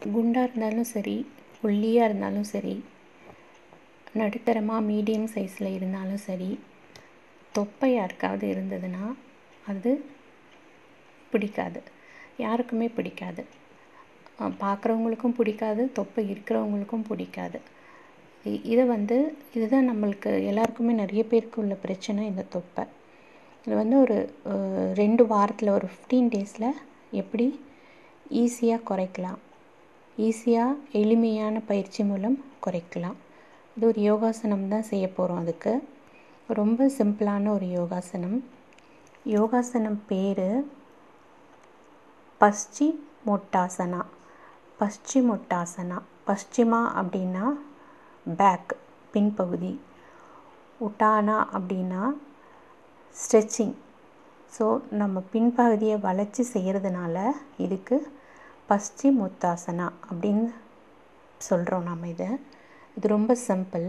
குண்டாக இருந்தாலும் சரி ஒல்லியாக இருந்தாலும் சரி நடுத்தரமாக மீடியம் சைஸில் இருந்தாலும் சரி தொப்பை யாருக்காவது இருந்ததுன்னா அது பிடிக்காது யாருக்குமே பிடிக்காது பார்க்குறவங்களுக்கும் பிடிக்காது தொப்பை இருக்கிறவங்களுக்கும் பிடிக்காது இதை வந்து இதுதான் நம்மளுக்கு எல்லாருக்குமே நிறைய பேருக்கு உள்ள பிரச்சனை இந்த தொப்பை இது வந்து ஒரு ரெண்டு வாரத்தில் ஒரு ஃபிஃப்டீன் டேஸில் எப்படி ஈஸியாக குறைக்கலாம் ஈஸியாக எளிமையான பயிற்சி மூலம் குறைக்கலாம் இது ஒரு யோகாசனம் தான் செய்ய போகிறோம் அதுக்கு ரொம்ப சிம்பிளான ஒரு யோகாசனம் யோகாசனம் பேர் பஸ்சி மொட்டாசனா பஸ்சி மொட்டாசனா பஸ்சிமா அப்படின்னா பேக் பின்பகுதி உட்டானா அப்படின்னா ஸ்ட்ரெச்சிங் ஸோ நம்ம பின்பகுதியை வளைச்சி செய்கிறதுனால இதுக்கு பஸ்சி முத்தாசனா அப்படின்னு சொல்கிறோம் நாம் இதை இது ரொம்ப சிம்பிள்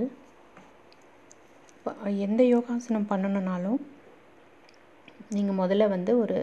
எந்த யோகாசனம் பண்ணணுன்னாலும் நீங்கள் முதல்ல வந்து ஒரு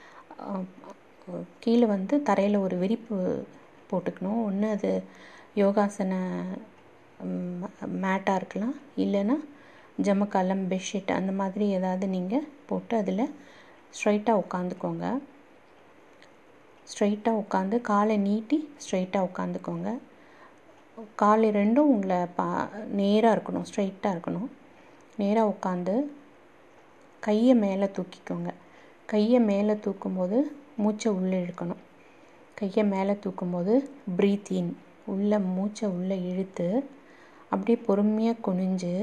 கீழே வந்து தரையில் ஒரு விரிப்பு போட்டுக்கணும் ஒன்று அது யோகாசன மேட்டாக இருக்கலாம் இல்லைன்னா ஜமக்காலம் பெட்ஷீட் அந்த மாதிரி ஏதாவது நீங்கள் போட்டு அதில் ஸ்ட்ரைட்டாக உட்காந்துக்கோங்க ஸ்ட்ரைட்டாக உட்காந்து காலை நீட்டி ஸ்ட்ரைட்டாக உட்காந்துக்கோங்க காலை ரெண்டும் உங்களை பா நேராக இருக்கணும் ஸ்ட்ரைட்டாக இருக்கணும் நேராக உட்காந்து கையை மேலே தூக்கிக்கோங்க கையை மேலே தூக்கும்போது மூச்சை உள்ளே இழுக்கணும் கையை மேலே தூக்கும்போது ப்ரீத் இன் உள்ளே மூச்சை உள்ளே இழுத்து அப்படியே பொறுமையாக குனிஞ்சு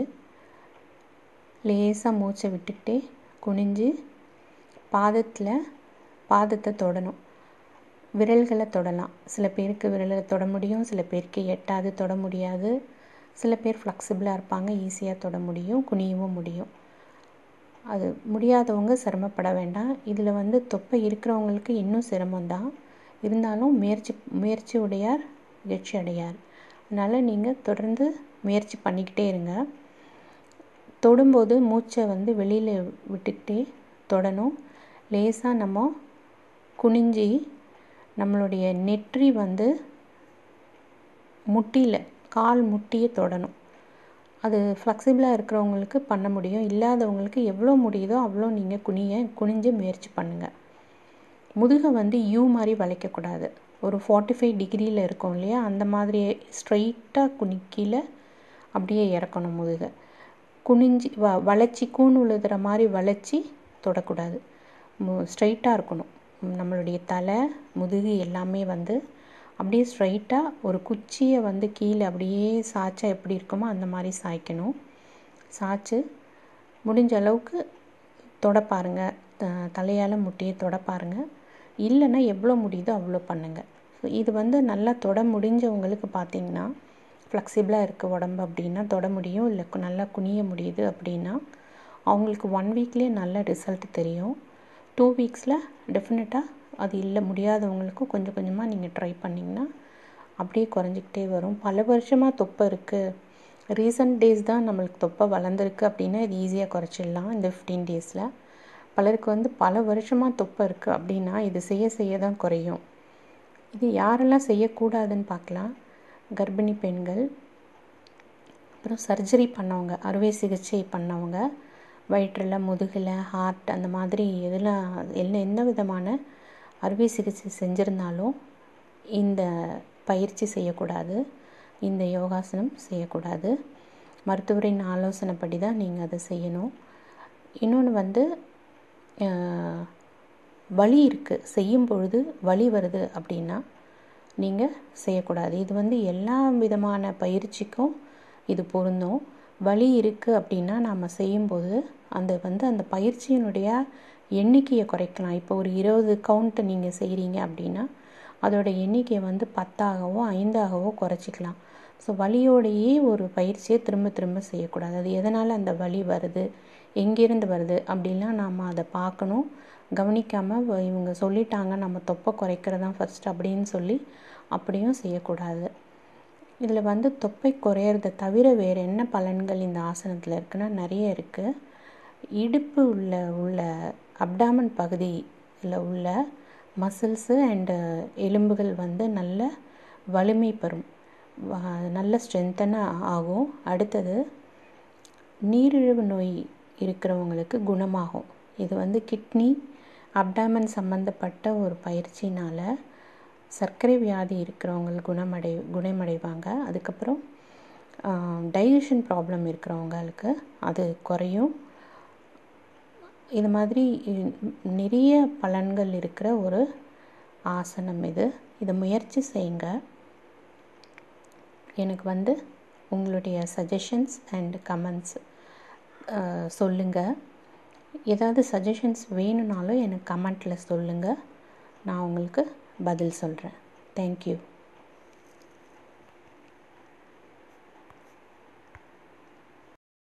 லேசாக மூச்சை விட்டுக்கிட்டே குனிஞ்சு பாதத்தில் பாதத்தை தொடணும் விரல்களை தொடலாம் சில பேருக்கு விரலை தொட முடியும் சில பேருக்கு எட்டாவது தொட முடியாது சில பேர் ஃப்ளெக்சிபிளாக இருப்பாங்க ஈஸியாக தொட முடியும் குனியவும் முடியும் அது முடியாதவங்க சிரமப்பட வேண்டாம் இதில் வந்து தொப்பை இருக்கிறவங்களுக்கு இன்னும் சிரமம்தான் இருந்தாலும் முயற்சி முயற்சி உடையார் வெற்றி அடையார் அதனால் நீங்கள் தொடர்ந்து முயற்சி பண்ணிக்கிட்டே இருங்க தொடும்போது மூச்சை வந்து வெளியில் விட்டுக்கிட்டே தொடணும் லேசாக நம்ம குனிஞ்சி நம்மளுடைய நெற்றி வந்து முட்டியில் கால் முட்டியை தொடணும் அது ஃப்ளெக்சிபிளாக இருக்கிறவங்களுக்கு பண்ண முடியும் இல்லாதவங்களுக்கு எவ்வளோ முடியுதோ அவ்வளோ நீங்கள் குனிய குனிஞ்சு முயற்சி பண்ணுங்கள் முதுகை வந்து யூ மாதிரி வளைக்கக்கூடாது ஒரு ஃபார்ட்டி ஃபைவ் டிகிரியில் இருக்கும் இல்லையா அந்த மாதிரி ஸ்ட்ரைட்டாக குனி கீழே அப்படியே இறக்கணும் முதுகை குனிஞ்சி வ வளைச்சி கூண் உழுதுற மாதிரி வளைச்சி தொடக்கூடாது ஸ்ட்ரைட்டாக இருக்கணும் நம்மளுடைய தலை முதுகு எல்லாமே வந்து அப்படியே ஸ்ட்ரைட்டாக ஒரு குச்சியை வந்து கீழே அப்படியே சாய்ச்சா எப்படி இருக்குமோ அந்த மாதிரி சாய்க்கணும் சாய்ச்சி முடிஞ்ச அளவுக்கு தொட பாருங்கள் தலையால் முட்டியை தொட பாருங்கள் இல்லைன்னா எவ்வளோ முடியுதோ அவ்வளோ பண்ணுங்கள் ஸோ இது வந்து நல்லா தொட முடிஞ்சவங்களுக்கு பார்த்திங்கன்னா ஃப்ளெக்சிபிளாக இருக்குது உடம்பு அப்படின்னா தொட முடியும் இல்லை நல்லா குனிய முடியுது அப்படின்னா அவங்களுக்கு ஒன் வீக்லேயே நல்ல ரிசல்ட் தெரியும் டூ வீக்ஸில் டெஃபினட்டாக அது இல்லை முடியாதவங்களுக்கும் கொஞ்சம் கொஞ்சமாக நீங்கள் ட்ரை பண்ணிங்கன்னா அப்படியே குறைஞ்சிக்கிட்டே வரும் பல வருஷமாக தொப்பை இருக்குது ரீசன்ட் டேஸ் தான் நம்மளுக்கு தொப்பை வளர்ந்துருக்கு அப்படின்னா இது ஈஸியாக குறைச்சிடலாம் இந்த ஃபிஃப்டீன் டேஸில் பலருக்கு வந்து பல வருஷமாக தொப்பை இருக்குது அப்படின்னா இது செய்ய செய்ய தான் குறையும் இது யாரெல்லாம் செய்யக்கூடாதுன்னு பார்க்கலாம் கர்ப்பிணி பெண்கள் அப்புறம் சர்ஜரி பண்ணவங்க அறுவை சிகிச்சை பண்ணவங்க வயிற்றில் முதுகில் ஹார்ட் அந்த மாதிரி எதெல்லாம் என்ன எந்த விதமான அறுவை சிகிச்சை செஞ்சுருந்தாலும் இந்த பயிற்சி செய்யக்கூடாது இந்த யோகாசனம் செய்யக்கூடாது மருத்துவரின் ஆலோசனைப்படி தான் நீங்கள் அதை செய்யணும் இன்னொன்று வந்து வலி இருக்குது செய்யும் பொழுது வலி வருது அப்படின்னா நீங்கள் செய்யக்கூடாது இது வந்து எல்லா விதமான பயிற்சிக்கும் இது பொருந்தும் வலி இருக்குது அப்படின்னா நாம் செய்யும்போது அந்த வந்து அந்த பயிற்சியினுடைய எண்ணிக்கையை குறைக்கலாம் இப்போ ஒரு இருபது கவுண்ட்டு நீங்கள் செய்கிறீங்க அப்படின்னா அதோட எண்ணிக்கையை வந்து பத்தாகவோ ஐந்தாகவோ குறைச்சிக்கலாம் ஸோ வலியோடையே ஒரு பயிற்சியை திரும்ப திரும்ப செய்யக்கூடாது அது எதனால் அந்த வலி வருது எங்கேருந்து வருது அப்படின்லாம் நாம் அதை பார்க்கணும் கவனிக்காமல் இவங்க சொல்லிட்டாங்க நம்ம தொப்பை குறைக்கிறது தான் ஃபஸ்ட் அப்படின்னு சொல்லி அப்படியும் செய்யக்கூடாது இதில் வந்து தொப்பை குறையிறத தவிர வேறு என்ன பலன்கள் இந்த ஆசனத்தில் இருக்குன்னா நிறைய இருக்குது இடுப்பு உள்ள உள்ள அப்டாமன் பகுதியில் உள்ள மசில்ஸு அண்டு எலும்புகள் வந்து நல்ல வலிமை பெறும் நல்ல ஸ்ட்ரென்த்தனாக ஆகும் அடுத்தது நீரிழிவு நோய் இருக்கிறவங்களுக்கு குணமாகும் இது வந்து கிட்னி அப்டாமன் சம்மந்தப்பட்ட ஒரு பயிற்சினால் சர்க்கரை வியாதி இருக்கிறவங்க குணமடை குணமடைவாங்க அதுக்கப்புறம் டைஜஷன் ப்ராப்ளம் இருக்கிறவங்களுக்கு அது குறையும் இது மாதிரி நிறைய பலன்கள் இருக்கிற ஒரு ஆசனம் இது இதை முயற்சி செய்யுங்க எனக்கு வந்து உங்களுடைய சஜஷன்ஸ் அண்ட் கமெண்ட்ஸ் சொல்லுங்கள் ஏதாவது சஜஷன்ஸ் வேணும்னாலும் எனக்கு கமெண்ட்டில் சொல்லுங்கள் நான் உங்களுக்கு பதில் சொல்கிறேன் தேங்க்யூ